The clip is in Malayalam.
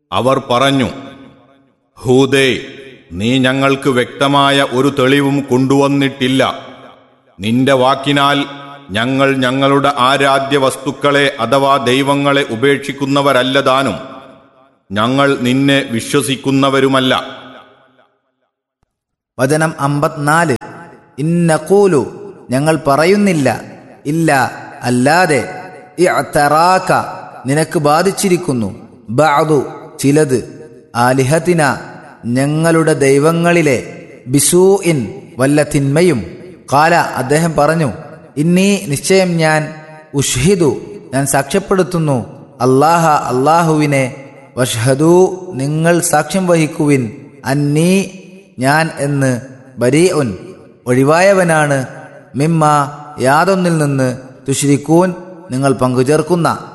അവർ പറഞ്ഞു ഹൂദേ നീ ഞങ്ങൾക്ക് വ്യക്തമായ ഒരു തെളിവും കൊണ്ടുവന്നിട്ടില്ല നിന്റെ വാക്കിനാൽ ഞങ്ങൾ ഞങ്ങളുടെ ആരാധ്യ വസ്തുക്കളെ അഥവാ ദൈവങ്ങളെ ഉപേക്ഷിക്കുന്നവരല്ലതാനും ഞങ്ങൾ നിന്നെ വിശ്വസിക്കുന്നവരുമല്ല വചനം അമ്പത്തിനാല് ഇന്നക്കൂലു ഞങ്ങൾ പറയുന്നില്ല ഇല്ല അല്ലാതെ ഇഅ്തറാക നിനക്ക് ബാധിച്ചിരിക്കുന്നു ബഅദു ചിലത് ആലിഹത്തിന ഞങ്ങളുടെ ദൈവങ്ങളിലെ ബിസൂഇൻ വല്ല തിന്മയും കാല അദ്ദേഹം പറഞ്ഞു ഇന്നീ നിശ്ചയം ഞാൻ ഉഷ്ഹിദു ഞാൻ സാക്ഷ്യപ്പെടുത്തുന്നു അല്ലാഹ അള്ളാഹുവിനെ വഷ്ഹദു നിങ്ങൾ സാക്ഷ്യം വഹിക്കുവിൻ അന്നീ ഞാൻ എന്ന് ബരീഉൻ ഒഴിവായവനാണ് മിമ്മ യാതൊന്നിൽ നിന്ന് തുഷിരിക്കൂൻ നിങ്ങൾ പങ്കുചേർക്കുന്ന